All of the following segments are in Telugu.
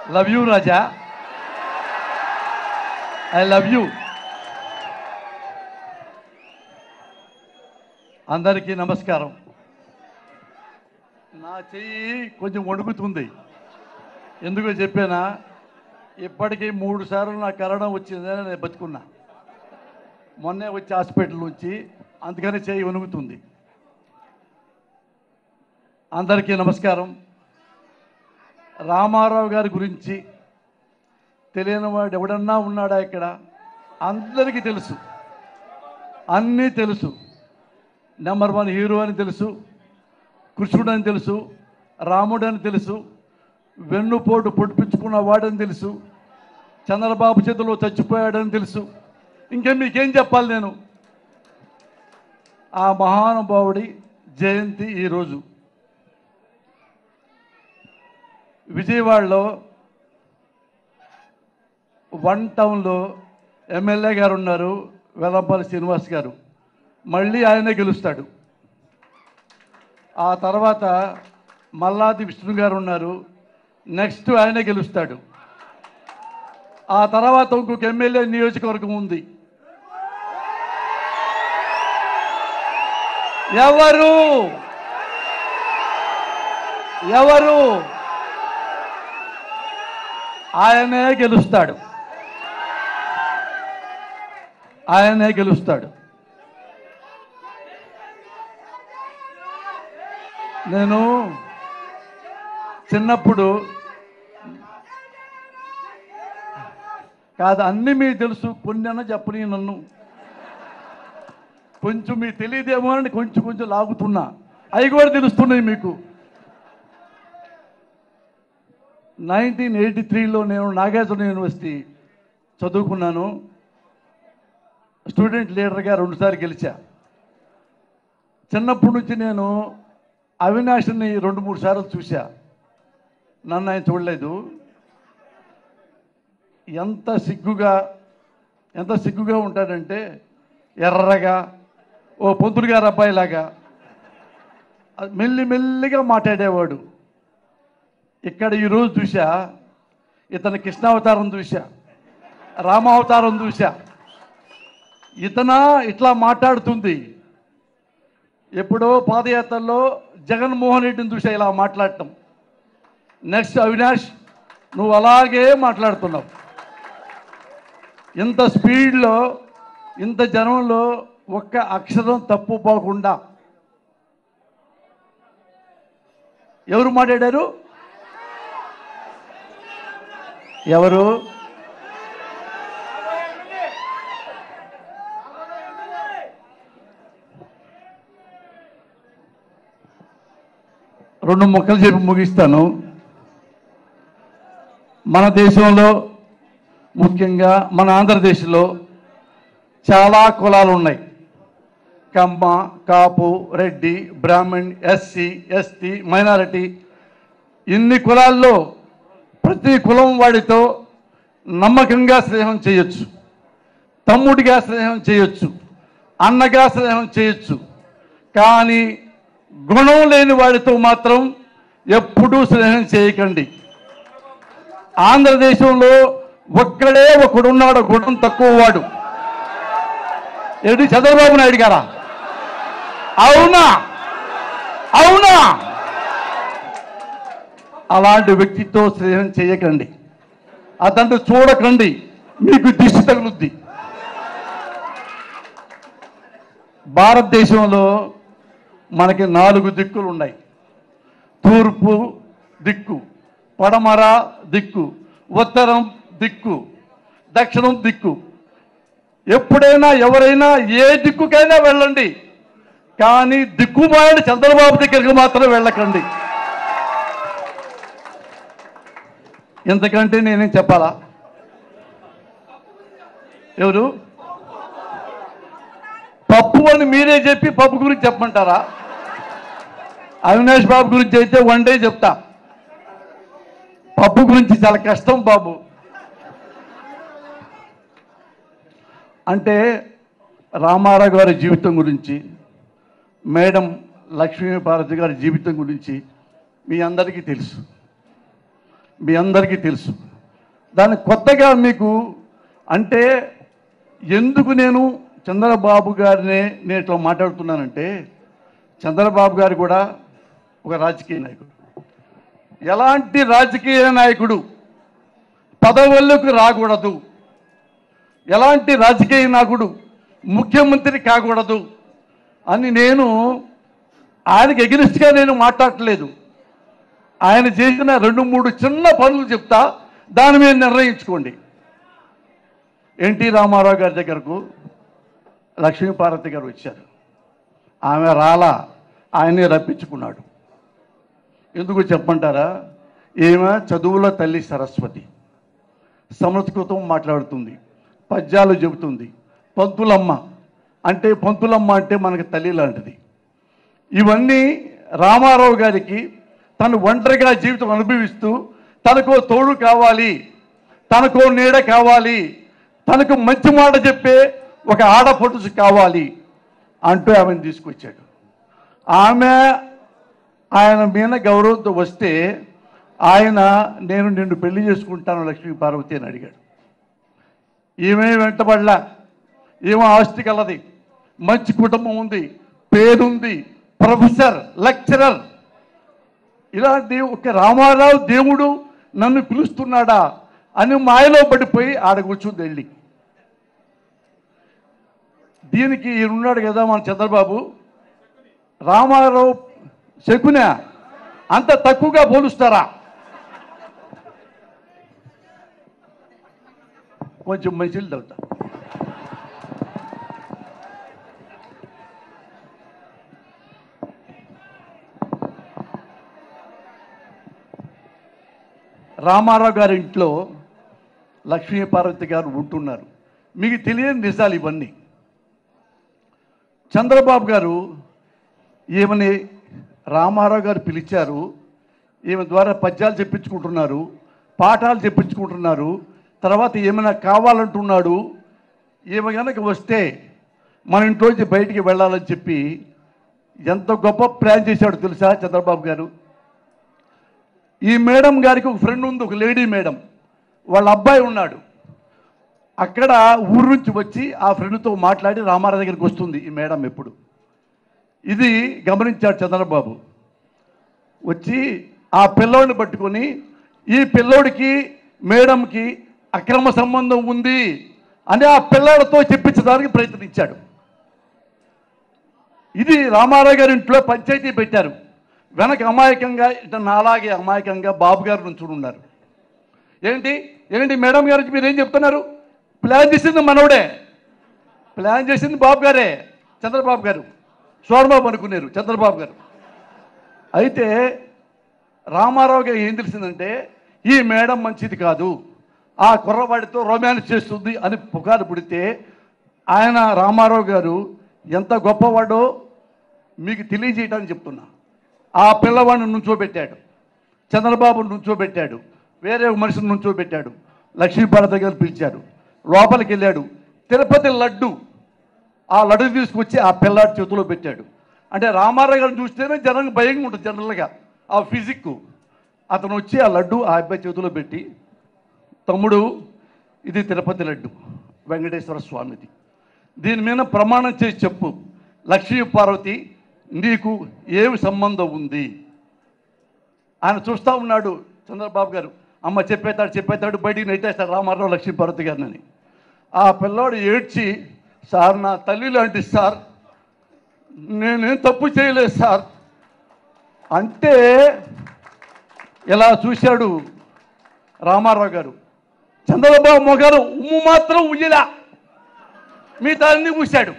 love you Raja I love you అందరికీ నమస్కారం నా చెయ్యి కొంచెం వణుకుతుంది ఎందుకో చెప్పానా ఇప్పటికీ మూడు సార్లు నా కరోనా వచ్చిందని నేను బతుకున్నా మొన్నే వచ్చి హాస్పిటల్ నుంచి అందుకని చేయి వణుకుతుంది అందరికీ నమస్కారం రామారావు గారి గురించి తెలియని వాడు ఎవడన్నా ఉన్నాడా ఇక్కడ అందరికీ తెలుసు అన్నీ తెలుసు నెంబర్ వన్ హీరో అని తెలుసు కృష్ణుడు అని తెలుసు రాముడు అని తెలుసు వెన్నుపోటు పొడిపించుకున్న వాడని తెలుసు చంద్రబాబు చేతిలో చచ్చిపోయాడని తెలుసు ఇంకా మీకేం చెప్పాలి నేను ఆ మహానుభావుడి జయంతి ఈరోజు విజయవాడలో వన్ టౌన్లో ఎమ్మెల్యే గారు ఉన్నారు వెల్లంపల్లి శ్రీనివాస్ గారు మళ్ళీ ఆయనే గెలుస్తాడు ఆ తర్వాత మల్లాది విష్ణు గారు ఉన్నారు నెక్స్ట్ ఆయనే గెలుస్తాడు ఆ తర్వాత ఇంకొక ఎమ్మెల్యే నియోజకవర్గం ఉంది ఎవరు ఎవరు ఆయనే గెలుస్తాడు ఆయనే గెలుస్తాడు నేను చిన్నప్పుడు కాదు అన్నీ మీకు తెలుసు కొన్ని అన్న చెప్పని నన్ను కొంచెం మీకు తెలియదేమో అని కొంచెం కొంచెం లాగుతున్నా అవి కూడా తెలుస్తున్నాయి మీకు నైన్టీన్ ఎయిటీ త్రీలో నేను నాగార్జున యూనివర్సిటీ చదువుకున్నాను స్టూడెంట్ లీడర్గా రెండుసార్లు గెలిచా చిన్నప్పటి నుంచి నేను అవినాష్ని రెండు మూడు సార్లు చూసా నన్ను ఆయన చూడలేదు ఎంత సిగ్గుగా ఎంత సిగ్గుగా ఉంటాడంటే ఎర్రగా ఓ పొంతులు గారు అబ్బాయిలాగా అది మెల్లి మెల్లిగా మాట్లాడేవాడు ఇక్కడ ఈరోజు చూసా ఇతని కృష్ణావతారం చూసా రామావతారం చూసా ఇతన ఇట్లా మాట్లాడుతుంది ఎప్పుడో పాదయాత్రలో జగన్మోహన్ రెడ్డిని చూసా ఇలా మాట్లాడటం నెక్స్ట్ అవినాష్ నువ్వు అలాగే మాట్లాడుతున్నావు ఇంత స్పీడ్లో ఇంత జనంలో ఒక్క అక్షరం తప్పు పోకుండా ఎవరు మాట్లాడారు ఎవరు రెండు మొక్కలు చెప్పి ముగిస్తాను మన దేశంలో ముఖ్యంగా మన ఆంధ్రదేశ్లో చాలా కులాలు ఉన్నాయి Kamma Kapu Reddy Brahmin SC ST minority ఇన్ని కులాల్లో ప్రతి కులం వాడితో నమ్మకంగా స్నేహం చేయొచ్చు తమ్ముడిగా స్నేహం చేయొచ్చు అన్నగా స్నేహం చేయొచ్చు కానీ గుణం లేని వాడితో మాత్రం ఎప్పుడూ స్నేహం చేయకండి ఆంధ్రదేశంలో ఒక్కడే ఒకడున్నాడు గుణం తక్కువ వాడు ఏంటి చంద్రబాబు నాయుడు గారా అవునా అవునా అలాంటి వ్యక్తితో స్నేహం చేయకండి అతన్ని చూడకండి మీకు దిష్టి తగులుద్ది భారతదేశంలో మనకి నాలుగు దిక్కులు ఉన్నాయి తూర్పు దిక్కు పడమర దిక్కు ఉత్తరం దిక్కు దక్షిణం దిక్కు ఎప్పుడైనా ఎవరైనా ఏ దిక్కుకైనా వెళ్ళండి కానీ దిక్కుమాలిన చంద్రబాబు దగ్గరికి మాత్రం వెళ్ళకండి ఇంతకంటే నేనేం చెప్పాలా ఎవరు పప్పు అని మీరే చెప్పి పప్పు గురించి చెప్పమంటారా అవినాష్ బాబు గురించి అయితే వన్ డే చెప్తా పప్పు గురించి చాలా కష్టం బాబు అంటే రామారావు గారి జీవితం గురించి మేడం లక్ష్మీపార్వతి గారి జీవితం గురించి మీ అందరికీ తెలుసు మీ అందరికీ తెలుసు దాన్ని కొత్తగా మీకు అంటే ఎందుకు నేను చంద్రబాబు గారినే నేను ఇట్లా మాట్లాడుతున్నానంటే చంద్రబాబు గారు కూడా ఒక రాజకీయ నాయకుడు ఎలాంటి రాజకీయ నాయకుడు పదవులకు రాకూడదు ఎలాంటి రాజకీయ నాయకుడు ముఖ్యమంత్రి కాకూడదు అని నేను ఆయనకి ఎగిరిస్ట్గా నేను మాట్లాడట్లేదు ఆయన చేసిన రెండు మూడు చిన్న పనులు చెప్తా దాని మీద నిర్ణయించుకోండి ఎన్టీ రామారావు గారి దగ్గరకు లక్ష్మీపార్వతి గారు వచ్చారు ఆమె రాలా ఆయనే రప్పించుకున్నాడు ఎందుకు చెప్పంటారా ఈమె చదువుల తల్లి సరస్వతి సంస్కృతం మాట్లాడుతుంది పద్యాలు చెబుతుంది పంతులమ్మ అంటే పంతులమ్మ అంటే మనకి తల్లి లాంటిది ఇవన్నీ రామారావు గారికి తను ఒంటరిగా జీవితం అనుభవిస్తూ తనకో తోడు కావాలి తనకో నీడ కావాలి తనకు మంచి మాట చెప్పే ఒక ఆడపడుచు కావాలి అంటూ ఆమెను తీసుకొచ్చాడు ఆమె ఆయన మీద గౌరవంతో వస్తే ఆయన నేను నిన్ను పెళ్లి చేసుకుంటాను లక్ష్మీ పార్వతి అని అడిగాడు ఈమె వెంటబడలా ఈమె ఆస్తి కలది మంచి కుటుంబం ఉంది పేరుంది ప్రొఫెసర్ లెక్చరర్ ఇలాంటి ఒక రామారావు దేవుడు నన్ను పిలుస్తున్నాడా అని మాయలో పడిపోయి ఆడ కూర్చుంది వెళ్ళి దీనికి ఈయన ఉన్నాడు కదా మన చంద్రబాబు రామారావు శకున అంత తక్కువగా పోలుస్తారా కొంచెం మంచిలు తగ్గుతా రామారావు గారి ఇంట్లో లక్ష్మీ పార్వతి గారు ఉంటున్నారు మీకు తెలియని నిజాలు ఇవన్నీ చంద్రబాబు గారు ఈమెని రామారావు గారు పిలిచారు ఈమె ద్వారా పద్యాలు చెప్పించుకుంటున్నారు పాఠాలు చెప్పించుకుంటున్నారు తర్వాత ఏమైనా కావాలంటున్నాడు ఈమె కనుక వస్తే మన ఇంట్లోంచి బయటికి వెళ్ళాలని చెప్పి ఎంత గొప్ప ప్లాన్ చేశాడు తెలుసా చంద్రబాబు గారు ఈ మేడం గారికి ఒక ఫ్రెండ్ ఉంది ఒక లేడీ మేడం వాళ్ళ అబ్బాయి ఉన్నాడు అక్కడ ఊరు నుంచి వచ్చి ఆ ఫ్రెండ్తో మాట్లాడి రామారావు దగ్గరికి వస్తుంది ఈ మేడం ఎప్పుడు ఇది గమనించాడు చంద్రబాబు వచ్చి ఆ పిల్లోడిని పట్టుకొని ఈ పిల్లోడికి మేడంకి అక్రమ సంబంధం ఉంది అని ఆ పిల్లాడితో చెప్పించడానికి ప్రయత్నించాడు ఇది రామారావు గారి ఇంట్లో పంచాయతీ పెట్టారు వెనక అమాయకంగా ఇట నాలాగే అమాయకంగా బాబు గారు నుంచి ఉన్నారు ఏంటి ఏంటి మేడం గారికి మీరు ఏం చెప్తున్నారు ప్లాన్ చేసింది మనవడే ప్లాన్ చేసింది బాబు గారే చంద్రబాబు గారు సోమబాబు అనుకున్నారు చంద్రబాబు గారు అయితే రామారావు గారు ఏం తెలిసిందంటే ఈ మేడం మంచిది కాదు ఆ కుర్రవాడితో రొమాన్స్ చేస్తుంది అని పుకారు పుడితే ఆయన రామారావు గారు ఎంత గొప్పవాడో మీకు తెలియజేయడానికి చెప్తున్నా ఆ పిల్లవాడిని నుంచోబెట్టాడు చంద్రబాబు నుంచోబెట్టాడు వేరే ఒక మనిషిని నుంచోబెట్టాడు లక్ష్మీభారత గారు పిలిచాడు లోపలికి వెళ్ళాడు తిరుపతి లడ్డు ఆ లడ్డు తీసుకొచ్చి ఆ పిల్లాడి చేతిలో పెట్టాడు అంటే రామారావు గారిని చూస్తేనే జనానికి భయంగా ఉంటుంది జనరల్గా ఆ ఫిజిక్ అతను వచ్చి ఆ లడ్డు ఆ అబ్బాయి చేతిలో పెట్టి తమ్ముడు ఇది తిరుపతి లడ్డు వెంకటేశ్వర స్వామిది దీని మీద ప్రమాణం చేసి చెప్పు లక్ష్మీ పార్వతి నీకు ఏమి సంబంధం ఉంది ఆయన చూస్తూ ఉన్నాడు చంద్రబాబు గారు అమ్మ చెప్పేతాడు చెప్పేతాడు బయటికి నెట్టేస్తాడు రామారావు లక్ష్మీ పార్వతి గారిని ఆ పిల్లోడు ఏడ్చి సార్ నా తల్లి లాంటి సార్ నేనేం తప్పు చేయలేదు సార్ అంటే ఇలా చూశాడు రామారావు గారు చంద్రబాబు మొగారు ఉమ్ము మాత్రం ఉయ్యలా మిగతా అన్ని కూశాడు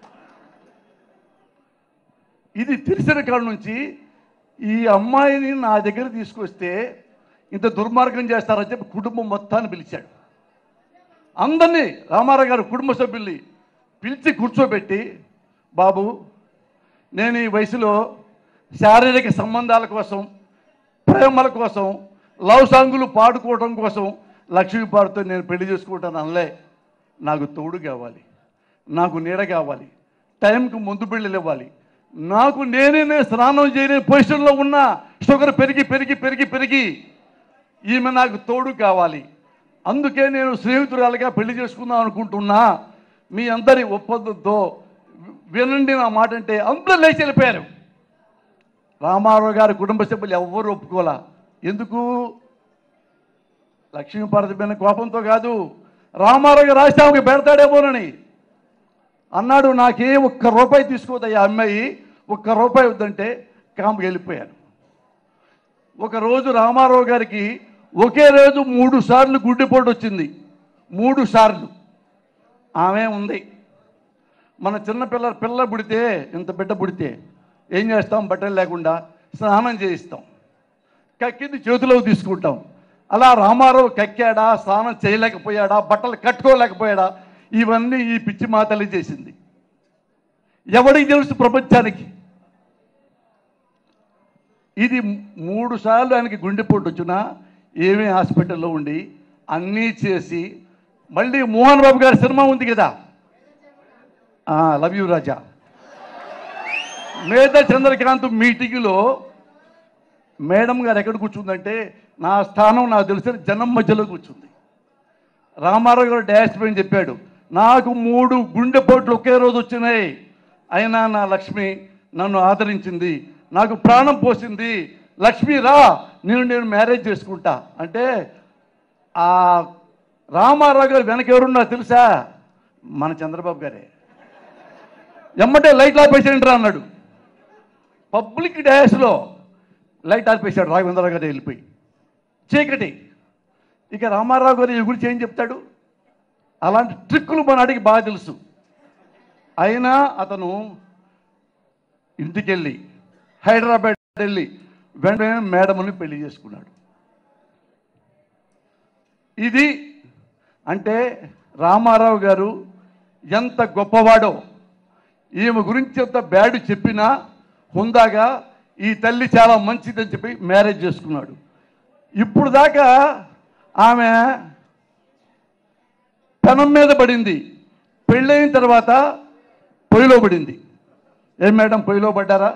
ఇది తెలిసిన కాడ నుంచి ఈ అమ్మాయిని నా దగ్గర తీసుకొస్తే ఇంత దుర్మార్గం చేస్తారని చెప్పి కుటుంబం మొత్తాన్ని పిలిచాడు అందరినీ రామారావు గారు కుటుంబ సభ్యుల్ని పిలిచి కూర్చోబెట్టి బాబు నేను ఈ వయసులో శారీరక సంబంధాల కోసం ప్రేమల కోసం లవ్ సాంగులు పాడుకోవడం కోసం లక్ష్మీపార్తో నేను పెళ్లి చేసుకుంటాను అనలే నాకు తోడు కావాలి నాకు నీడ కావాలి టైంకి ముందు బిళ్ళలు ఇవ్వాలి నాకు నేనే నేను స్నానం చేయని పొజిషన్లో ఉన్న షుగర్ పెరిగి పెరిగి పెరిగి పెరిగి ఈమె నాకు తోడు కావాలి అందుకే నేను స్నేహితురాలుగా పెళ్లి చేసుకుందాం అనుకుంటున్నా మీ అందరి ఒప్పందంతో వినండి నా మాట అంటే అందరూ లేచి వెళ్ళిపోయారు రామారావు గారి కుటుంబ సభ్యులు ఎవ్వరు ఒప్పుకోలా ఎందుకు లక్ష్మీపార్వతి మీద కోపంతో కాదు రామారావు గారు రాష్ట్రానికి పెడతాడేమోనని అన్నాడు నాకే ఒక్క రూపాయి తీసుకోదయ్యా అమ్మాయి ఒక్క రూపాయి వద్దంటే కాంపు వెళ్ళిపోయాను ఒక రోజు రామారావు గారికి ఒకే రోజు మూడు సార్లు గుడ్డిపోటు వచ్చింది మూడు సార్లు ఆమె ఉంది మన చిన్న పిల్ల పిల్ల పుడితే ఇంత బిడ్డ పుడితే ఏం చేస్తాం బట్టలు లేకుండా స్నానం చేయిస్తాం కక్కింది చేతిలోకి తీసుకుంటాం అలా రామారావు కక్కాడా స్నానం చేయలేకపోయాడా బట్టలు కట్టుకోలేకపోయాడా ఇవన్నీ ఈ పిచ్చి మాతలు చేసింది ఎవడికి తెలుసు ప్రపంచానికి ఇది మూడు సార్లు ఆయనకి గుండెపోటు వచ్చినా ఏమీ హాస్పిటల్లో ఉండి అన్నీ చేసి మళ్ళీ మోహన్ బాబు గారి సినిమా ఉంది కదా లవ్ యూ రాజా మేధ చంద్రకాంత్ మీటింగ్లో మేడం గారు ఎక్కడ కూర్చుందంటే నా స్థానం నాకు తెలిసిన జనం మధ్యలో కూర్చుంది రామారావు గారు డాష్ పైన చెప్పాడు నాకు మూడు గుండెపోట్లు ఒకే రోజు వచ్చినాయి అయినా నా లక్ష్మి నన్ను ఆదరించింది నాకు ప్రాణం పోసింది లక్ష్మి రా నేను నేను మ్యారేజ్ చేసుకుంటా అంటే ఆ రామారావు గారు వెనక ఎవరున్నా తెలుసా మన చంద్రబాబు గారే ఎమ్మటే లైట్ ఆపేసేయండి రా అన్నాడు పబ్లిక్ డ్యాష్లో లైట్ ఆపేశాడు రాఘవేంద్రరావు గారు వెళ్ళిపోయి చీకటి ఇక రామారావు గారు ఈ గురించి ఏం చెప్తాడు అలాంటి ట్రిక్కులు మన అడిగి బాగా తెలుసు అయినా అతను ఇంటికెళ్ళి హైదరాబాద్ వెళ్ళి వెంటనే మేడముని పెళ్లి చేసుకున్నాడు ఇది అంటే రామారావు గారు ఎంత గొప్పవాడో ఈమె గురించి ఎంత బ్యాడ్ చెప్పినా హుందాగా ఈ తల్లి చాలా మంచిదని చెప్పి మ్యారేజ్ చేసుకున్నాడు ఇప్పుడు దాకా ఆమె పెనం మీద పడింది పెళ్ళైన తర్వాత పొయ్యిలో పడింది ఏం మేడం పొయ్యిలో పడ్డారా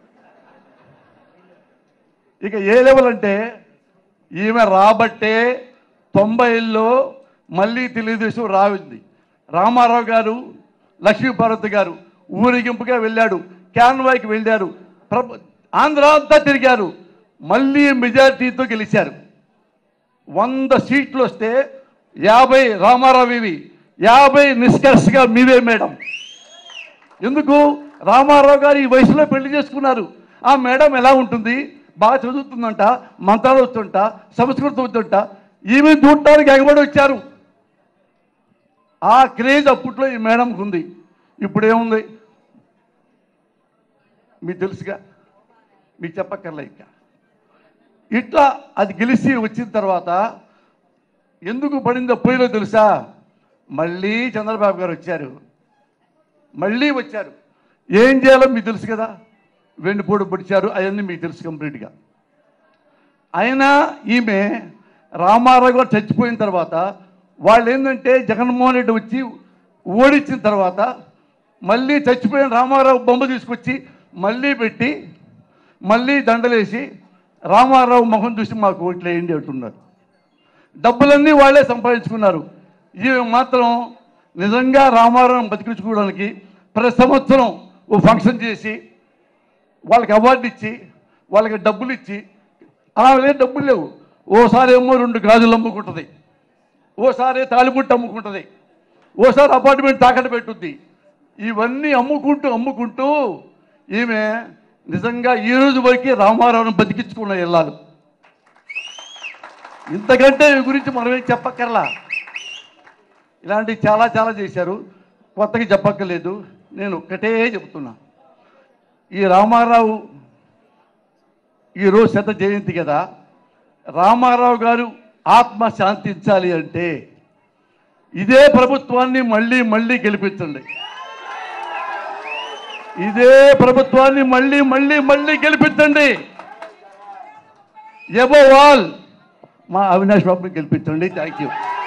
ఇక ఏ లెవెల్ అంటే ఈమె రాబట్టే తొంభైలో మళ్ళీ తెలుగుదేశం రావింది రామారావు గారు లక్ష్మీపార్వతి గారు ఊరేగింపుగా వెళ్ళాడు క్యాన్వాయ్కి వెళ్ళారు ప్రభు ఆంధ్ర అంతా తిరిగారు మళ్ళీ మెజారిటీతో గెలిచారు వంద సీట్లు వస్తే యాభై రామారావు ఇవి యాభై నిష్కర్షగా మీవే మేడం ఎందుకు రామారావు గారు ఈ వయసులో పెళ్లి చేసుకున్నారు ఆ మేడం ఎలా ఉంటుంది బాగా చదువుతుందంట మంత్రాలు వస్తుంట సంస్కృతం వస్తుంట ఈమె చూడటానికి ఎగబడి వచ్చారు ఆ క్రేజ్ అప్పట్లో ఈ మేడంకు ఉంది ఇప్పుడు ఏముంది మీకు తెలుసుగా మీకు చెప్పక్కర్లే ఇంకా ఇట్లా అది గెలిచి వచ్చిన తర్వాత ఎందుకు పడిందో పోయిలో తెలుసా మళ్ళీ చంద్రబాబు గారు వచ్చారు మళ్ళీ వచ్చారు ఏం చేయాలో మీకు తెలుసు కదా వెండిపోడు పొడిచారు అవన్నీ మీకు తెలుసు కంప్లీట్గా అయినా ఈమె రామారావు గారు చచ్చిపోయిన తర్వాత వాళ్ళు ఏంటంటే జగన్మోహన్ రెడ్డి వచ్చి ఓడించిన తర్వాత మళ్ళీ చచ్చిపోయిన రామారావు బొమ్మ తీసుకొచ్చి మళ్ళీ పెట్టి మళ్ళీ దండలేసి రామారావు మొహం చూసి మాకు ఓట్లు వేయండి అంటున్నారు డబ్బులన్నీ వాళ్ళే సంపాదించుకున్నారు ఇవి మాత్రం నిజంగా రామారావు బతికించుకోవడానికి ప్రతి సంవత్సరం ఓ ఫంక్షన్ చేసి వాళ్ళకి అవార్డు ఇచ్చి వాళ్ళకి డబ్బులు ఇచ్చి ఆమె డబ్బులు లేవు ఓసారి ఏమో రెండు గాజులు అమ్ముకుంటుంది ఓసారి తాలిబుట్టు అమ్ముకుంటుంది ఓసారి అపార్ట్మెంట్ తాకట్టు పెట్టుద్ది ఇవన్నీ అమ్ముకుంటూ అమ్ముకుంటూ ఈమె నిజంగా ఈ రోజు వరకు రామారావుని బతికించుకున్న ఇల్లాలు ఇంతకంటే ఈ గురించి మనమేం చెప్పక్కర్లా ఇలాంటివి చాలా చాలా చేశారు కొత్తగా చెప్పక్కర్లేదు నేను ఒక్కటే చెప్తున్నా ఈ రామారావు ఈరోజు శత జయంతి కదా రామారావు గారు ఆత్మ శాంతించాలి అంటే ఇదే ప్రభుత్వాన్ని మళ్ళీ మళ్ళీ గెలిపించండి ఇదే ప్రభుత్వాన్ని మళ్ళీ మళ్ళీ మళ్ళీ గెలిపించండి ఎబో వాల్ మా అవినాష్ బాబుని గెలిపించండి థ్యాంక్ యూ